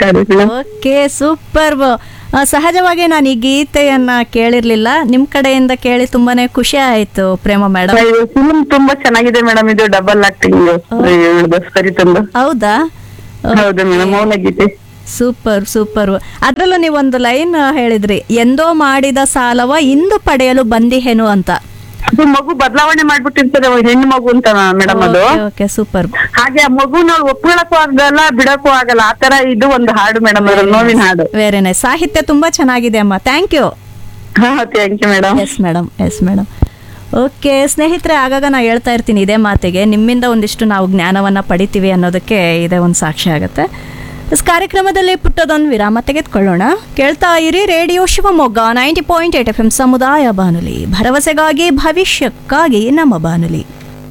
ಮಾಡಿ madam okay super ಸಹಜವಾಗಿ ನಾನು ಈ ಗೀತೆಯನ್ನ ಕೇಳಿರ್ಲಿಲ್ಲ ನಿಮ್ ಕಡೆಯಿಂದ ಕೇಳಿ ತುಂಬಾನೇ ಖುಷಿ ಆಯ್ತು ಪ್ರೇಮ ಮೇಡಮ್ ಫಿಲ್ಮ್ ತುಂಬಾ ಚೆನ್ನಾಗಿದೆ ಮೇಡಮ್ ಇದು ಡಬಲ್ ಆಕ್ಟಿಂಗ್ ಸರಿ ತಂದು ಹೌದಾ ಹೌದು ಮೇಡಮ್ ಮೌನ ಗೀತೆ ಸೂಪರ್ ಸೂಪರ್ ಅದ್ರಲ್ಲೂ ನೀವು ಒಂದು ಲೈನ್ ಹೇಳಿದ್ರಿ ಎಂದೋ ಮಾಡಿದ ಸಾಲವ ಇಂದು ಪಡೆಯಲು ಬಂದಿಹೇನು ಅಂತ ಅದು ಮಗು ಬದಲಾವಣೆ ಮಾಡ್ಬಿಟ್ಟಿರ್ತದೆ ಅವ ಹೆಣ್ಣು ಮಗು ಅಂತ ಮೇಡಮ್ ಅದು ಓಕೆ ಸೂಪರ್ ಹಾಗೆ ಆ ಮಗು ನಾವು ಒಪ್ಕೊಳಕ್ಕೂ ಆಗಲ್ಲ ಬಿಡಕ್ಕೂ ಆಗಲ್ಲ ಆತರ ಇದು ಒಂದು ಹಾಡು ಮೇಡಮ್ ನೋವಿನ ಹಾಡು ವೇರೆ ನೈಸ್ ಸಾಹಿತ್ಯ ತುಂಬಾ ಚೆನ್ನಾಗಿದೆ ಅಮ್ಮ ಥ್ಯಾಂಕ್ ಯು ಹಾ thank you madam yes madam yes madam okay ಸ್ನೇಹಿತರೆ ಆಗಾಗ ನಾ ಹೇಳ್ತಾ ಇರ್ತೀನಿ ಇದೇ ಮಾತಿಗೆ ನಿಮ್ಮಿಂದ ಒಂದಿಷ್ಟು ನಾವು ಜ್ಞಾನವನ್ನು ಪಡಿತೀವಿ ಅನ್ನೋದಕ್ಕೆ ಇದೇ ಒಂದು ಸಾಕ್ಷಿ ಆಗುತ್ತೆ ಎಸ್ ಕಾರ್ಯಕ್ರಮದಲ್ಲಿ ಪುಟ್ಟದೊಂದು ವಿರಾಮ ತೆಗೆದುಕೊಳ್ಳೋಣ ಕೇಳ್ತಾ ಇರಿ radio Shivamogga ninety point eight F M ಸಮುದಾಯ ಬಾನುಲಿ ಭರವಸೆಗಾಗಿ ಭವಿಷ್ಯಕ್ಕಾಗಿ ನಮ್ಮ ಬಾನುಲಿ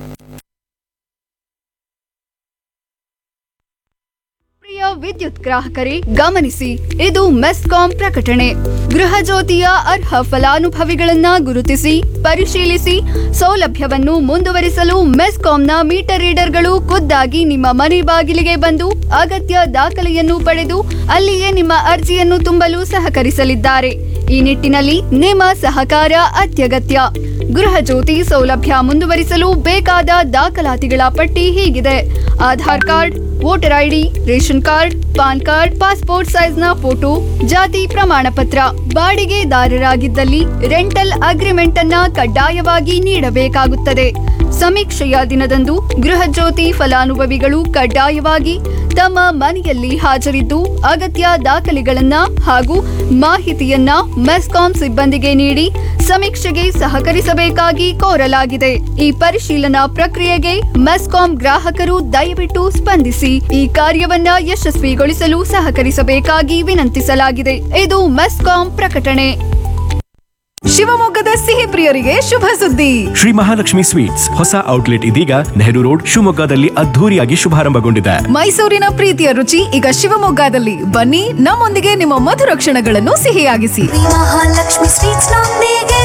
ಪ್ರಿಯ ವಿದ್ಯುತ್ ಗ್ರಾಹಕರೇ ಗಮನಿಸಿ ಇದು ಮೆಸ್ಕಾಂ ಪ್ರಕಟಣೆ ಗೃಹ ಜ್ಯೋತಿಯ ಅರ್ಹ ಫಲಾನುಭವಿಗಳನ್ನ ಗುರುತಿಸಿ ಪರಿಶೀಲಿಸಿ ಸೌಲಭ್ಯವನ್ನು ಮುಂದುವರಿಸಲು ಮೆಸ್ಕಾಂನ ಮೀಟರ್ ರೀಡರ್ಗಳು ಖುದ್ದಾಗಿ ನಿಮ್ಮ ಮನೆ ಬಾಗಿಲಿಗೆ ಬಂದು ಅಗತ್ಯ ದಾಖಲೆಯನ್ನು ಪಡೆದು ಅಲ್ಲಿಯೇ ನಿಮ್ಮ ಅರ್ಜಿಯನ್ನು ತುಂಬಲು ಸಹಕರಿಸಲಿದ್ದಾರೆ ಈ ನಿಟ್ಟಿನಲ್ಲಿ ನಿಮ್ಮ ಸಹಕಾರ ಅತ್ಯಗತ್ಯ ಗೃಹ ಜ್ಯೋತಿ ಸೌಲಭ್ಯ ಮುಂದುವರಿಸಲು ಬೇಕಾದ ದಾಖಲಾತಿಗಳ ಪಟ್ಟಿ ಹೀಗಿದೆ Aadhaar card voter ID ration card PAN card passport ಸೈಜ್ನ ಫೋಟೋ ಜಾತಿ ಪ್ರಮಾಣ ಪತ್ರ ಬಾಡಿಗೆದಾರರಾಗಿದ್ದಲ್ಲಿ ರೆಂಟಲ್ ಅಗ್ರಿಮೆಂಟ್ ಅನ್ನ ಕಡ್ಡಾಯವಾಗಿ ನೀಡಬೇಕಾಗುತ್ತದೆ ಸಮೀಕ್ಷೆಯ ದಿನದಂದು ಗೃಹ ಜ್ಯೋತಿ ಫಲಾನುಭವಿಗಳು ಕಡ್ಡಾಯವಾಗಿ ತಮ್ಮ ಮನೆಯಲ್ಲಿ ಹಾಜರಿದ್ದು ಅಗತ್ಯ ದಾಖಲೆಗಳನ್ನ ಹಾಗೂ ಮಾಹಿತಿಯನ್ನ ಮೆಸ್ಕಾಂ ಸಿಬ್ಬಂದಿಗೆ ನೀಡಿ ಸಮೀಕ್ಷೆಗೆ ಸಹಕರಿಸಬೇಕಾಗಿ ಕೋರಲಾಗಿದೆ ಈ ಪರಿಶೀಲನಾ ಪ್ರಕ್ರಿಯೆಗೆ ಮೆಸ್ಕಾಂ ಗ್ರಾಹಕರು ದಯವಿಟ್ಟು ಸ್ಪಂದಿಸಿ ಈ ಕಾರ್ಯವನ್ನ ಯಶಸ್ವಿಗೊಳಿಸಲು ಸಹಕರಿಸಬೇಕಾಗಿ ವಿನಂತಿಸಲಾಗಿದೆ ಇದು ಮೆಸ್ಕಾಂ ಪ್ರಕಟಣೆ ಶಿವಮೊಗ್ಗದ ಸಿಹಿ ಪ್ರಿಯರಿಗೆ ಶುಭ ಸುದ್ದಿ ಶ್ರೀ ಮಹಾಲಕ್ಷ್ಮಿ ಸ್ವೀಟ್ಸ್ ಹೊಸ ಔಟ್ಲೆಟ್ ಇದೀಗ ನೆಹರು ರೋಡ್ ಶಿವಮೊಗ್ಗದಲ್ಲಿ ಅದ್ಧೂರಿಯಾಗಿ ಶುಭಾರಂಭಗೊಂಡಿದೆ ಮೈಸೂರಿನ ಪ್ರೀತಿಯ ರುಚಿ ಈಗ ಶಿವಮೊಗ್ಗದಲ್ಲಿ ಬನ್ನಿ ನಮ್ಮೊಂದಿಗೆ ನಿಮ್ಮ ಮಧುರ ಕ್ಷಣಗಳನ್ನು ಸಿಹಿಯಾಗಿಸಿ ಮಹಾಲಕ್ಷ್ಮಿ ಸ್ವೀಟ್ಸ್ ನೊಂದಿಗೆ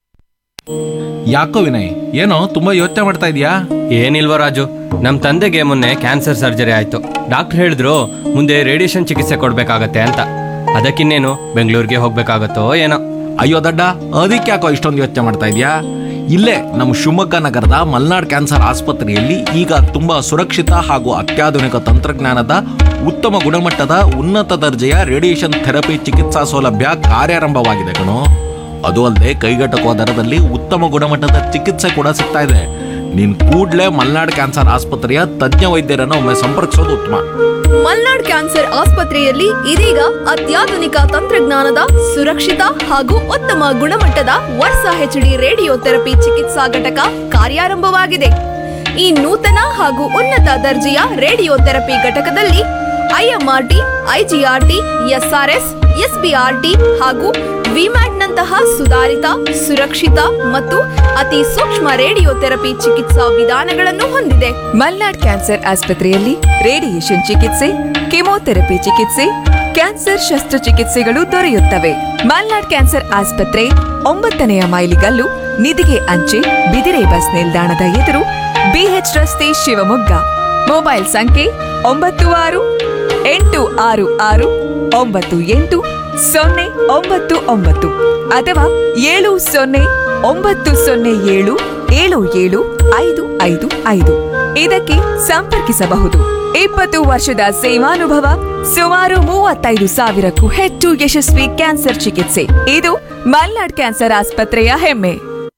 ಯಾಕೋ ವಿನಯ್ ಏನೋ ತುಂಬಾ ಯೋಚನೆ ಮಾಡ್ತಾ ಇದೀಯಾ ಏನಿಲ್ವ ರಾಜು ನಮ್ಮ ತಂದೆಗೆ ಮೊನ್ನೆ ಕ್ಯಾನ್ಸರ್ ಸರ್ಜರಿ ಆಯ್ತು ಡಾಕ್ಟರ್ ಹೇಳಿದ್ರು ಮುಂದೆ ರೇಡಿಯೇಷನ್ ಚಿಕಿತ್ಸೆ ಕೊಡ್ಬೇಕಾಗತ್ತೆ ಅಂತ ಅದಕ್ಕಿನ್ನೇನು ಬೆಂಗಳೂರಿಗೆ ಹೋಗ್ಬೇಕಾಗತ್ತೋ ಏನೋ ಅಯ್ಯೋ ದಡ್ಡ ಅದಕ್ಕೆ ಯಾಕೋ ಇಷ್ಟೊಂದು ಯೋಚನೆ ಮಾಡ್ತಾ ಇದೀಯಾ ಇಲ್ಲೇ ನಮ್ಮ ಶಿವಮೊಗ್ಗ ನಗರದ ಮಲ್ನಾಡ್ ಕ್ಯಾನ್ಸರ್ ಆಸ್ಪತ್ರೆಯಲ್ಲಿ ಈಗ ತುಂಬಾ ಸುರಕ್ಷಿತ ಹಾಗೂ ಅತ್ಯಾಧುನಿಕ ತಂತ್ರಜ್ಞಾನದ ಉತ್ತಮ ಗುಣಮಟ್ಟದ ಉನ್ನತ ದರ್ಜೆಯ ರೇಡಿಯೇಷನ್ ಥೆರಪಿ ಚಿಕಿತ್ಸಾ ಸೌಲಭ್ಯ ಕಾರ್ಯಾರಂಭವಾಗಿದೆ ಕಣೋ ಅದು ಅಲ್ಲದೆ ಕೈಗೆಟಕುವ ದರದಲ್ಲಿ ಉತ್ತಮ ಗುಣಮಟ್ಟದ ಚಿಕಿತ್ಸೆ ಕೂಡ ಸಿಗ್ತಾ ಇದೆ ನೀನ್ ಕೂಡ್ಲೇ ಮಲ್ನಾಡ್ ಕ್ಯಾನ್ಸರ್ ಆಸ್ಪತ್ರೆಯ ತಜ್ಞ ವೈದ್ಯರನ್ನು ಒಮ್ಮೆ ಸಂಪರ್ಕಿಸೋದು ಉತ್ತಮ ಮಲ್ನಾಡ್ ಕ್ಯಾನ್ಸರ್ ಆಸ್ಪತ್ರೆಯಲ್ಲಿ ಇದೀಗ ಅತ್ಯಾಧುನಿಕ ತಂತ್ರಜ್ಞಾನದ ಸುರಕ್ಷಿತ ಹಾಗೂ ಉತ್ತಮ ಗುಣಮಟ್ಟದ ವರ್ಷ ಹೆಚ್ಡಿ ರೇಡಿಯೋ ಥೆರಪಿ ಚಿಕಿತ್ಸಾ ಘಟಕ ಕಾರ್ಯಾರಂಭವಾಗಿದೆ ಈ ನೂತನ ಹಾಗೂ ಉನ್ನತ ದರ್ಜೆಯ ರೇಡಿಯೋ ಥೆರಪಿ ಘಟಕದಲ್ಲಿ ಐಎಂಆರ್ಟಿ ಐಜಿಆರ್ಟಿ ಎಸ್ಆರ್ಎಸ್ ಎಸ್ಬಿಆರ್ಟಿ ಹಾಗೂ ವಿಮ್ಯಾಟ್ನಂತಹ ಸುಧಾರಿತ ಸುರಕ್ಷಿತ ಮತ್ತು ಅತಿ ಸೂಕ್ಷ್ಮ ರೇಡಿಯೋ ಥೆರಪಿ ಚಿಕಿತ್ಸಾ ವಿಧಾನಗಳನ್ನು ಹೊಂದಿದೆ ಮಲ್ನಾಡ್ ಕ್ಯಾನ್ಸರ್ ಆಸ್ಪತ್ರೆಯಲ್ಲಿ ರೇಡಿಯೇಷನ್ ಚಿಕಿತ್ಸೆ ಕೆಮೊಥೆರಪಿ ಚಿಕಿತ್ಸೆ ಕ್ಯಾನ್ಸರ್ ಶಸ್ತ್ರಚಿಕಿತ್ಸೆಗಳು ದೊರೆಯುತ್ತವೆ ಮಲ್ನಾಡ್ ಕ್ಯಾನ್ಸರ್ ಆಸ್ಪತ್ರೆ ಒಂಬತ್ತನೆಯ ಮೈಲಿಗಲ್ಲು ನಿಧಿಗೆ ಅಂಚೆ ಬಿದಿರೆ ಬಸ್ ನಿಲ್ದಾಣದ ಎದುರು ಬಿಎಚ್ ರಸ್ತೆ ಶಿವಮೊಗ್ಗ ಮೊಬೈಲ್ ಸಂಖ್ಯೆ ಒಂಬತ್ತು ಆರು ಎಂಟು ಆರು ಆರು ಒಂಬತ್ತು ಎಂಟು ಸೊನ್ನೆ ಒಂಬತ್ತು ಒಂಬತ್ತು ಅಥವಾ ಏಳು ಸೊನ್ನೆ ಒಂಬತ್ತು ಸೊನ್ನೆ ಏಳು ಏಳು ಏಳು ಐದು ಐದು ಐದು ಇದಕ್ಕೆ ಸಂಪರ್ಕಿಸಬಹುದು ಇಪ್ಪತ್ತು ವರ್ಷದ ಸೇವಾನುಭವ ಸುಮಾರು ಮೂವತ್ತೈದು ಸಾವಿರಕ್ಕೂ ಹೆಚ್ಚು ಯಶಸ್ವಿ ಕ್ಯಾನ್ಸರ್ ಚಿಕಿತ್ಸೆ ಇದು ಮಲ್ನಾಡ್ ಕ್ಯಾನ್ಸರ್ ಆಸ್ಪತ್ರೆಯ ಹೆಮ್ಮೆ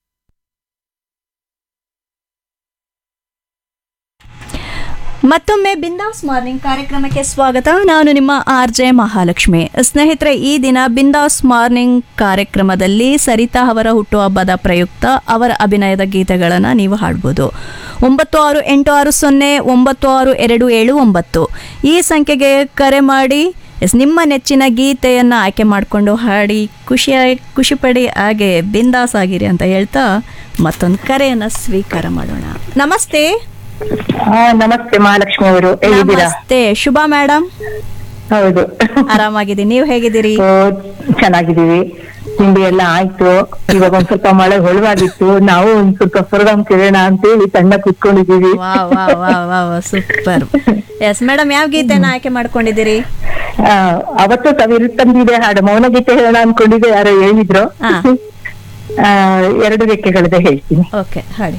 ಮತ್ತೊಮ್ಮೆ ಬಿಂದಾಸ್ ಮಾರ್ನಿಂಗ್ ಕಾರ್ಯಕ್ರಮಕ್ಕೆ ಸ್ವಾಗತ ನಾನು ನಿಮ್ಮ ಆರ್ ಜೆ ಮಹಾಲಕ್ಷ್ಮಿ ಸ್ನೇಹಿತರೆ ಈ ದಿನ ಬಿಂದಾಸ್ ಮಾರ್ನಿಂಗ್ ಕಾರ್ಯಕ್ರಮದಲ್ಲಿ ಸರಿತಾ ಅವರ ಹುಟ್ಟುಹಬ್ಬದ ಪ್ರಯುಕ್ತ ಅವರ ಅಭಿನಯದ ಗೀತೆಗಳನ್ನು ನೀವು ಹಾಡ್ಬೋದು ಒಂಬತ್ತು ಆರು ಎಂಟು ಆರು ಸೊನ್ನೆ ಒಂಬತ್ತು ಆರು ಎರಡು ಏಳು ಒಂಬತ್ತು ಈ ಸಂಖ್ಯೆಗೆ ಕರೆ ಮಾಡಿ ಎಸ್ ನಿಮ್ಮ ನೆಚ್ಚಿನ ಗೀತೆಯನ್ನು ಆಯ್ಕೆ ಮಾಡಿಕೊಂಡು ಹಾಡಿ ಖುಷಿಯಾಗಿ ಖುಷಿಪಡಿ ಹಾಗೆ ಬಿಂದಾಸ್ ಆಗಿರಿ ಅಂತ ಹೇಳ್ತಾ ಮತ್ತೊಂದು ಕರೆಯನ್ನು ಸ್ವೀಕಾರ ಮಾಡೋಣ ನಮಸ್ತೆ ಹಾ ನಮಸ್ತೆ ಮಹಾಲಕ್ಷ್ಮಿ ಅವರು ಹೇಗಿದ್ದೀರಾ ನಮಸ್ತೆ ಶುಭ ಮೇಡಮ್ ಹೌದು ಆರಾಮಾಗಿದ್ದೀನಿ ನೀವು ಹೇಗಿದ್ದೀರಿ ಓ, ಚೆನ್ನಾಗಿದ್ದೀವಿ ತಿಂಡಿ ಎಲ್ಲ ಆಯ್ತು ಇವಾಗ ಒಂದ್ ಸ್ವಲ್ಪ ಮಳೆ ಹೊಳವಾಗಿತ್ತು ನಾವು ಒಂದ್ ಸ್ವಲ್ಪ ಪ್ರೋಗ್ರಾಮ್ ಕೇಳೋಣ ಅಂತೇಳಿ ತಂಡ ಕುತ್ಕೊಂಡಿದೀವಿ ವಾ ವಾ ವಾ ವಾ ವಾ ಸೂಪರ್ ಎಸ್ ಮೇಡಮ್ ಯಾವ ಗೀತೆನ ಆಯ್ಕೆ ಮಾಡ್ಕೊಂಡಿದ್ದೀರಿ ಆ, ಅವತ್ತು ಕವಿರು ತಂದಿದೆ ಹಾಡು ಮೌನ ಗೀತೆ ಹೇಳೋಣ ಅನ್ಕೊಂಡಿದ್ದೆ ಯಾರೋ ಹೇಳಿದ್ರು ಹಾ. ಆ, ಎರಡು ರೆಕ್ಕೆಗಳದೆ ಹೇಳ್ತೀನಿ ಓಕೆ ಹಾಡಿ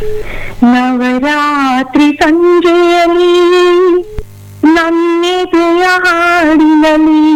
ನವರಾತ್ರಿ ಸಂಜೆಯಲ್ಲಿ ನನ್ನೆದೆಯ ಹಾಡಿನಲ್ಲಿ